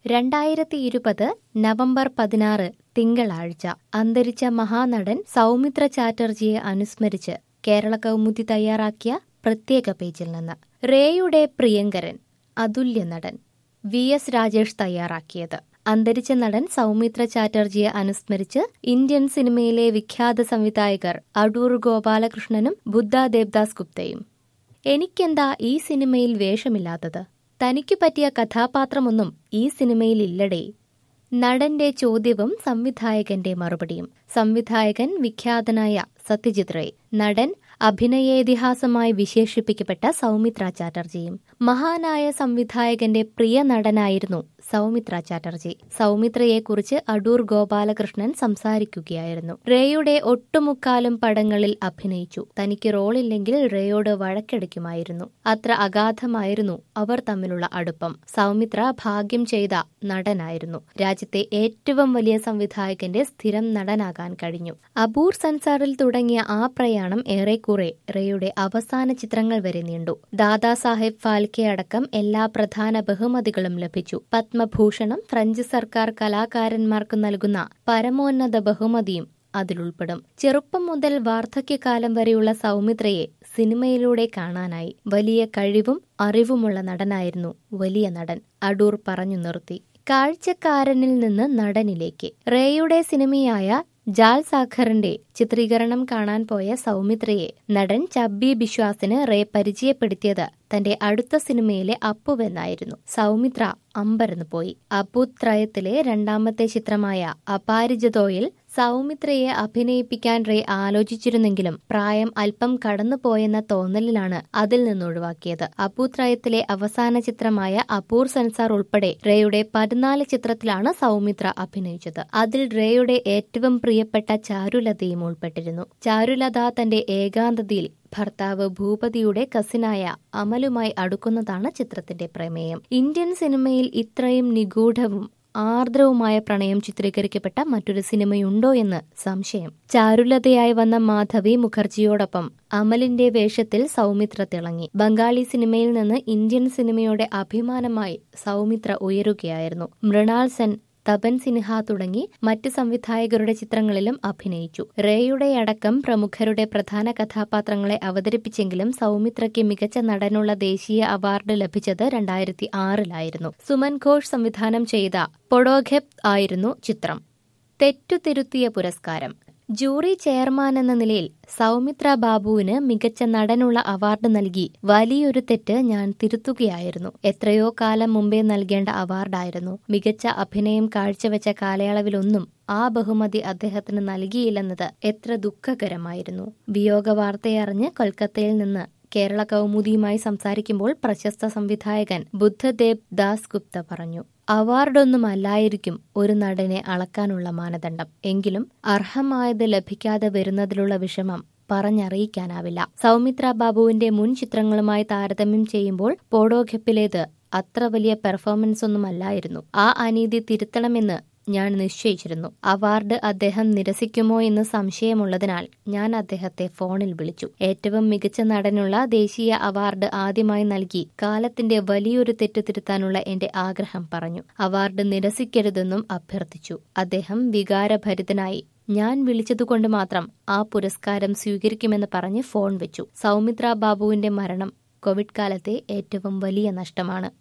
രണ്ടായിരത്തി ഇരുപത് നവംബർ പതിനാറ് തിങ്കളാഴ്ച അന്തരിച്ച മഹാനടൻ സൗമിത്ര ചാറ്റർജിയെ അനുസ്മരിച്ച് കേരള കൗമുദി തയ്യാറാക്കിയ പ്രത്യേക പേജിൽ നിന്ന് റേയുടെ പ്രിയങ്കരൻ അതുല്യ നടൻ വി എസ് രാജേഷ് തയ്യാറാക്കിയത് അന്തരിച്ച നടൻ സൗമിത്ര ചാറ്റർജിയെ അനുസ്മരിച്ച് ഇന്ത്യൻ സിനിമയിലെ വിഖ്യാത സംവിധായകർ അടൂർ ഗോപാലകൃഷ്ണനും ബുദ്ധ ദേവ്ദാസ് ഗുപ്തയും എനിക്കെന്താ ഈ സിനിമയിൽ വേഷമില്ലാത്തത് തനിക്കു പറ്റിയ കഥാപാത്രമൊന്നും ഈ സിനിമയിൽ ഇല്ലടേ നടന്റെ ചോദ്യവും സംവിധായകന്റെ മറുപടിയും സംവിധായകൻ വിഖ്യാതനായ സത്യജിത് റേ നടൻ അഭിനയേതിഹാസമായി വിശേഷിപ്പിക്കപ്പെട്ട സൗമിത്ര ചാറ്റർജിയും മഹാനായ സംവിധായകന്റെ പ്രിയ നടനായിരുന്നു സൗമിത്ര ചാറ്റർജി സൗമിത്രയെക്കുറിച്ച് അടൂർ ഗോപാലകൃഷ്ണൻ സംസാരിക്കുകയായിരുന്നു റേയുടെ ഒട്ടുമുക്കാലും പടങ്ങളിൽ അഭിനയിച്ചു തനിക്ക് റോളില്ലെങ്കിൽ റേയോട് വഴക്കടിക്കുമായിരുന്നു അത്ര അഗാധമായിരുന്നു അവർ തമ്മിലുള്ള അടുപ്പം സൗമിത്ര ഭാഗ്യം ചെയ്ത നടനായിരുന്നു രാജ്യത്തെ ഏറ്റവും വലിയ സംവിധായകന്റെ സ്ഥിരം നടനാകാൻ കഴിഞ്ഞു അബൂർ സൻസാറിൽ തുടങ്ങിയ ആ പ്രയാണം ഏറെക്കുറെ റേയുടെ അവസാന ചിത്രങ്ങൾ വരെ നീണ്ടു ദാദാസാഹേബ് ഫാൽക്കെ അടക്കം എല്ലാ പ്രധാന ബഹുമതികളും ലഭിച്ചു പത്മഭൂഷണം ഫ്രഞ്ച് സർക്കാർ കലാകാരന്മാർക്ക് നൽകുന്ന പരമോന്നത ബഹുമതിയും അതിലുൾപ്പെടും ചെറുപ്പം മുതൽ വാർദ്ധക്യകാലം വരെയുള്ള സൗമിത്രയെ സിനിമയിലൂടെ കാണാനായി വലിയ കഴിവും അറിവുമുള്ള നടനായിരുന്നു വലിയ നടൻ അടൂർ പറഞ്ഞു നിർത്തി കാഴ്ചക്കാരനിൽ നിന്ന് നടനിലേക്ക് റേയുടെ സിനിമയായ ജാൽ സാഖറിന്റെ ചിത്രീകരണം കാണാൻ പോയ സൗമിത്രയെ നടൻ ചബ്ബി ബിശ്വാസിന് റേ പരിചയപ്പെടുത്തിയത് തന്റെ അടുത്ത സിനിമയിലെ അപ്പുവെന്നായിരുന്നു സൗമിത്ര അമ്പരന്ന് പോയി അപ്പുത്രയത്തിലെ രണ്ടാമത്തെ ചിത്രമായ അപാരിജതോയിൽ സൗമിത്രയെ അഭിനയിപ്പിക്കാൻ റേ ആലോചിച്ചിരുന്നെങ്കിലും പ്രായം അല്പം കടന്നുപോയെന്ന തോന്നലിലാണ് അതിൽ നിന്നൊഴിവാക്കിയത് അപ്പുത്രയത്തിലെ അവസാന ചിത്രമായ അപൂർ സെൻസാർ ഉൾപ്പെടെ റേയുടെ പതിനാല് ചിത്രത്തിലാണ് സൗമിത്ര അഭിനയിച്ചത് അതിൽ റേയുടെ ഏറ്റവും പ്രിയപ്പെട്ട ചാരുലതയും ഉൾപ്പെട്ടിരുന്നു ചാരുലത തന്റെ ഏകാന്തതയിൽ ഭർത്താവ് ഭൂപതിയുടെ കസിനായ അമലുമായി അടുക്കുന്നതാണ് ചിത്രത്തിന്റെ പ്രമേയം ഇന്ത്യൻ സിനിമയിൽ ഇത്രയും നിഗൂഢവും ആർദ്രവുമായ പ്രണയം ചിത്രീകരിക്കപ്പെട്ട മറ്റൊരു സിനിമയുണ്ടോ എന്ന് സംശയം ചാരുലതയായി വന്ന മാധവി മുഖർജിയോടൊപ്പം അമലിന്റെ വേഷത്തിൽ സൗമിത്ര തിളങ്ങി ബംഗാളി സിനിമയിൽ നിന്ന് ഇന്ത്യൻ സിനിമയുടെ അഭിമാനമായി സൗമിത്ര ഉയരുകയായിരുന്നു മൃണാൾ സെൻ തപൻ സിൻഹ തുടങ്ങി മറ്റ് സംവിധായകരുടെ ചിത്രങ്ങളിലും അഭിനയിച്ചു റേയുടെ അടക്കം പ്രമുഖരുടെ പ്രധാന കഥാപാത്രങ്ങളെ അവതരിപ്പിച്ചെങ്കിലും സൗമിത്രയ്ക്ക് മികച്ച നടനുള്ള ദേശീയ അവാർഡ് ലഭിച്ചത് രണ്ടായിരത്തി ആറിലായിരുന്നു സുമൻ ഘോഷ് സംവിധാനം ചെയ്ത പൊഡോഘെപ് ആയിരുന്നു ചിത്രം തെറ്റുതിരുത്തിയ പുരസ്കാരം ജൂറി ചെയർമാൻ എന്ന നിലയിൽ സൗമിത്ര ബാബുവിന് മികച്ച നടനുള്ള അവാർഡ് നൽകി വലിയൊരു തെറ്റ് ഞാൻ തിരുത്തുകയായിരുന്നു എത്രയോ കാലം മുമ്പേ നൽകേണ്ട അവാർഡായിരുന്നു മികച്ച അഭിനയം കാഴ്ചവെച്ച കാലയളവിലൊന്നും ആ ബഹുമതി അദ്ദേഹത്തിന് നൽകിയില്ലെന്നത് എത്ര ദുഃഖകരമായിരുന്നു വിയോഗ വാർത്തയറിഞ്ഞ് കൊൽക്കത്തയിൽ നിന്ന് കേരള കൗമുദിയുമായി സംസാരിക്കുമ്പോൾ പ്രശസ്ത സംവിധായകൻ ബുദ്ധദേവ് ദാസ് ഗുപ്ത പറഞ്ഞു അവാർഡൊന്നുമല്ലായിരിക്കും ഒരു നടനെ അളക്കാനുള്ള മാനദണ്ഡം എങ്കിലും അർഹമായത് ലഭിക്കാതെ വരുന്നതിലുള്ള വിഷമം പറഞ്ഞറിയിക്കാനാവില്ല സൗമിത്ര ബാബുവിന്റെ മുൻ ചിത്രങ്ങളുമായി താരതമ്യം ചെയ്യുമ്പോൾ പോഡോഘെപ്പിലേത് അത്ര വലിയ പെർഫോമൻസ് ഒന്നുമല്ലായിരുന്നു ആ അനീതി തിരുത്തണമെന്ന് ഞാൻ നിശ്ചയിച്ചിരുന്നു അവാർഡ് അദ്ദേഹം നിരസിക്കുമോ എന്ന് സംശയമുള്ളതിനാൽ ഞാൻ അദ്ദേഹത്തെ ഫോണിൽ വിളിച്ചു ഏറ്റവും മികച്ച നടനുള്ള ദേശീയ അവാർഡ് ആദ്യമായി നൽകി കാലത്തിന്റെ വലിയൊരു തെറ്റ് തിരുത്താനുള്ള എന്റെ ആഗ്രഹം പറഞ്ഞു അവാർഡ് നിരസിക്കരുതെന്നും അഭ്യർത്ഥിച്ചു അദ്ദേഹം വികാരഭരിതനായി ഞാൻ വിളിച്ചതുകൊണ്ട് മാത്രം ആ പുരസ്കാരം സ്വീകരിക്കുമെന്ന് പറഞ്ഞ് ഫോൺ വെച്ചു സൗമിത്ര ബാബുവിന്റെ മരണം കോവിഡ് കാലത്തെ ഏറ്റവും വലിയ നഷ്ടമാണ്